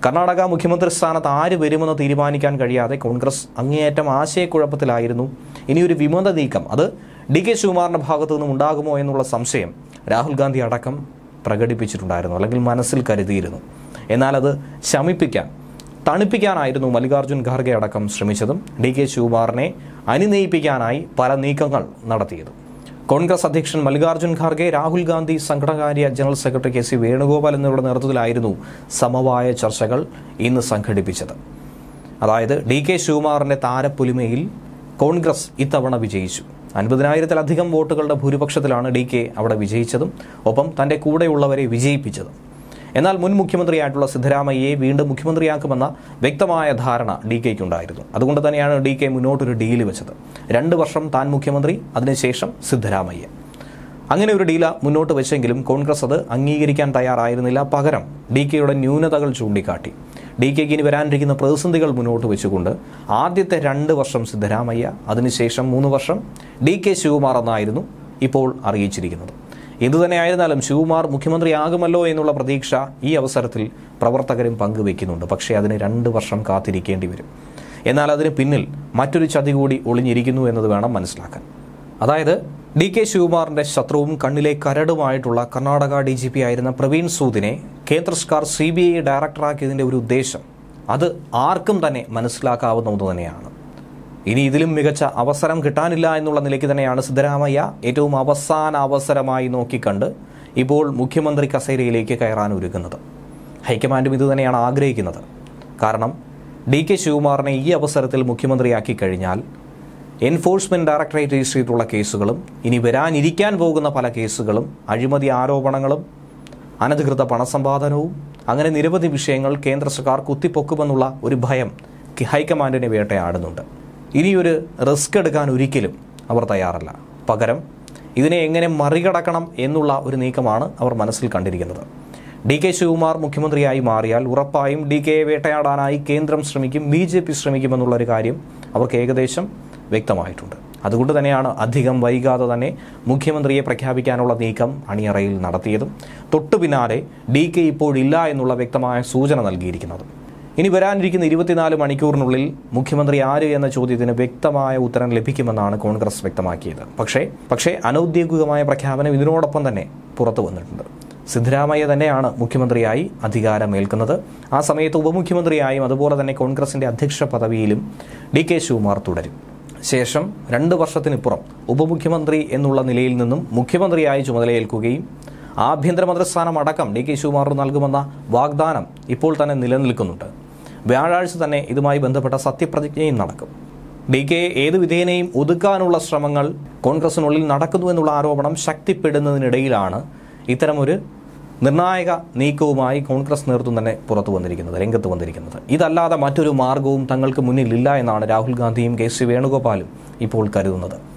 കർണാടക മുഖ്യമന്ത്രി സ്ഥാനത്ത് ആര് വരുമെന്ന് തീരുമാനിക്കാൻ കഴിയാതെ കോൺഗ്രസ് അങ്ങേയറ്റം ആശയക്കുഴപ്പത്തിലായിരുന്നു ഇനിയൊരു വിമത നീക്കം അത് ഡി കെ ശിവകുമാറിന്റെ ഭാഗത്തു നിന്നും ഉണ്ടാകുമോ എന്നുള്ള സംശയം രാഹുൽ ഗാന്ധി അടക്കം പ്രകടിപ്പിച്ചിട്ടുണ്ടായിരുന്നു അല്ലെങ്കിൽ മനസ്സിൽ കരുതിയിരുന്നു എന്നാൽ അത് ശമിപ്പിക്കാൻ തണുപ്പിക്കാനായിരുന്നു മല്ലികാർജ്ജുൻ ഖാർഗെ അടക്കം ശ്രമിച്ചതും ഡി കെ ശിവകുമാറിനെ അനുനയിപ്പിക്കാനായി പല നീക്കങ്ങൾ നടത്തിയതും കോൺഗ്രസ് അധ്യക്ഷൻ മല്ലികാർജ്ജുൻ ഖാർഗെ രാഹുൽ ഗാന്ധി സംഘടനകാര്യ general secretary K C Venugopal എന്നിവരുടെ നേതൃത്വത്തിലായിരുന്നു സമവായ ചർച്ചകൾ ഇന്ന് സംഘടിപ്പിച്ചത് അതായത് ഡി കെ ശിവകുമാറിന്റെ താരപ്പൊലിമയിൽ കോൺഗ്രസ് ഇത്തവണ വിജയിച്ചു അൻപതിനായിരത്തിലധികം വോട്ടുകളുടെ ഭൂരിപക്ഷത്തിലാണ് ഡി കെ അവിടെ വിജയിച്ചതും ഒപ്പം തന്റെ കൂടെയുള്ളവരെ വിജയിപ്പിച്ചതും എന്നാൽ മുൻ മുഖ്യമന്ത്രിയായിട്ടുള്ള സിദ്ധരാമയ്യയെ വീണ്ടും മുഖ്യമന്ത്രിയാക്കുമെന്ന വ്യക്തമായ ധാരണ ഡി കെക്കുണ്ടായിരുന്നു അതുകൊണ്ട് തന്നെയാണ് ഡി കെ മുന്നോട്ടൊരു ഡീല് വെച്ചത് രണ്ട് വർഷം താൻ മുഖ്യമന്ത്രി അതിനുശേഷം സിദ്ധരാമയ്യ അങ്ങനെ ഒരു ഡീല മുന്നോട്ട് വെച്ചെങ്കിലും കോൺഗ്രസ് അത് അംഗീകരിക്കാൻ തയ്യാറായിരുന്നില്ല പകരം ഡി കെയുടെ ന്യൂനതകൾ ചൂണ്ടിക്കാട്ടി ഡി കെക്ക് ഇനി വരാനിരിക്കുന്ന പ്രതിസന്ധികൾ മുന്നോട്ട് വെച്ചുകൊണ്ട് ആദ്യത്തെ രണ്ട് വർഷം സിദ്ധരാമയ്യ അതിനുശേഷം മൂന്ന് വർഷം ഡി കെ ശിവകുമാർ എന്നായിരുന്നു ഇപ്പോൾ അറിയിച്ചിരിക്കുന്നത് എന്തുതന്നെയായിരുന്നാലും ശിവകുമാർ മുഖ്യമന്ത്രിയാകുമല്ലോ എന്നുള്ള പ്രതീക്ഷ ഈ അവസരത്തിൽ പ്രവർത്തകരും പങ്കുവെക്കുന്നുണ്ട് പക്ഷേ അതിന് രണ്ട് വർഷം കാത്തിരിക്കേണ്ടി വരും എന്നാൽ അതിന് പിന്നിൽ മറ്റൊരു ചതി കൂടി ഒളിഞ്ഞിരിക്കുന്നു എന്നത് വേണം മനസ്സിലാക്കാൻ അതായത് ഡി കെ ശിവകുമാറിന്റെ ശത്രുവും കണ്ണിലെ കരടുമായിട്ടുള്ള കർണാടക ഡി ജി പി ആയിരുന്ന പ്രവീൺ സൂദിനെ കേന്ദ്ര സർക്കാർ സി ബി ഐ ഡയറക്ടറാക്കിയതിന്റെ ഒരു ഉദ്ദേശം അത് ആർക്കും തന്നെ മനസ്സിലാക്കാവുന്ന ഒന്ന് തന്നെയാണ് ഇനി ഇതിലും മികച്ച അവസരം കിട്ടാനില്ല എന്നുള്ള നിലയ്ക്ക് തന്നെയാണ് സിദ്ധരാമയ്യ ഏറ്റവും അവസാന അവസരമായി നോക്കിക്കണ്ട് ഇപ്പോൾ മുഖ്യമന്ത്രി കസേരയിലേക്ക് കയറാൻ ഒരുങ്ങുന്നത് ഹൈക്കമാൻഡും ഇത് തന്നെയാണ് ആഗ്രഹിക്കുന്നത് കാരണം ഡി കെ ശിവകുമാറിനെ ഈ അവസരത്തിൽ മുഖ്യമന്ത്രിയാക്കി കഴിഞ്ഞാൽ എൻഫോഴ്സ്മെന്റ് ഡയറക്ടറേറ്റ് രജിസ്റ്റർ ചെയ്തിട്ടുള്ള കേസുകളും ഇനി വരാനിരിക്കാൻ പോകുന്ന പല കേസുകളും അഴിമതി ആരോപണങ്ങളും അനധികൃത പണസമ്പാദനവും അങ്ങനെ നിരവധി വിഷയങ്ങൾ കേന്ദ്ര സർക്കാർ കുത്തിപ്പൊക്കുമെന്നുള്ള ഒരു ഭയം ഹൈക്കമാൻഡിനെ വേട്ടയാടുന്നുണ്ട് ഇനിയൊരു റിസ്ക് എടുക്കാൻ ഒരിക്കലും അവർ തയ്യാറല്ല പകരം ഇതിനെ എങ്ങനെ മറികടക്കണം എന്നുള്ള ഒരു നീക്കമാണ് അവർ മനസ്സിൽ കണ്ടിരിക്കുന്നത് ഡി കെ ശിവകുമാർ മുഖ്യമന്ത്രിയായി മാറിയാൽ ഉറപ്പായും ഡി കെയെ വേട്ടയാടാനായി കേന്ദ്രം ശ്രമിക്കും ബി ജെ പി ശ്രമിക്കുമെന്നുള്ള ഒരു കാര്യം അവർക്ക് ഏകദേശം വ്യക്തമായിട്ടുണ്ട് അതുകൊണ്ട് തന്നെയാണ് അധികം വൈകാതെ തന്നെ മുഖ്യമന്ത്രിയെ പ്രഖ്യാപിക്കാനുള്ള നീക്കം അണിയറയിൽ നടത്തിയതും തൊട്ടു പിന്നാലെ ഡി കെ ഇപ്പോഴില്ല എന്നുള്ള വ്യക്തമായ സൂചന നൽകിയിരിക്കുന്നതും ഇനി വരാനിരിക്കുന്ന ഇരുപത്തിനാല് മണിക്കൂറിനുള്ളിൽ മുഖ്യമന്ത്രി ആര് എന്ന ചോദ്യത്തിന് വ്യക്തമായ ഉത്തരം ലഭിക്കുമെന്നാണ് കോൺഗ്രസ് വ്യക്തമാക്കിയത് പക്ഷേ പക്ഷേ അനൌദ്യോഗികമായ പ്രഖ്യാപനം ഇതിനോടൊപ്പം തന്നെ പുറത്തു വന്നിട്ടുണ്ട് സിദ്ധരാമയ്യ തന്നെയാണ് മുഖ്യമന്ത്രിയായി അധികാരമേൽക്കുന്നത് ആ സമയത്ത് ഉപമുഖ്യമന്ത്രിയായും അതുപോലെ തന്നെ കോൺഗ്രസിന്റെ അധ്യക്ഷ പദവിയിലും ഡി കെ ശിവകുമാർ തുടരും ശേഷം രണ്ട് വർഷത്തിനിപ്പുറം ഉപമുഖ്യമന്ത്രി എന്നുള്ള നിലയിൽ നിന്നും മുഖ്യമന്ത്രിയായി ചുമതലയേൽക്കുകയും ആഭ്യന്തരമന്ത്രിസ്ഥാനം അടക്കം ഡി കെ ശിവകുമാർ നൽകുമെന്ന വാഗ്ദാനം ഇപ്പോൾ തന്നെ നിലനിൽക്കുന്നുണ്ട് വ്യാഴാഴ്ച തന്നെ ഇതുമായി ബന്ധപ്പെട്ട സത്യപ്രതിജ്ഞയും നടക്കും ഡി കെ ഏത് വിധേനയും ഒതുക്കാനുള്ള ശ്രമങ്ങൾ കോൺഗ്രസിനുള്ളിൽ നടക്കുന്നു എന്നുള്ള ആരോപണം ശക്തിപ്പെടുന്നതിനിടയിലാണ് ഇത്തരമൊരു നിർണായക നീക്കവുമായി കോൺഗ്രസ് നേതൃത്വം തന്നെ പുറത്തു വന്നിരിക്കുന്നത് രംഗത്ത് വന്നിരിക്കുന്നത് ഇതല്ലാതെ മറ്റൊരു മാർഗവും തങ്ങൾക്ക് മുന്നിലില്ല എന്നാണ് രാഹുൽ ഗാന്ധിയും കെ സി വേണുഗോപാലും ഇപ്പോൾ കരുതുന്നത്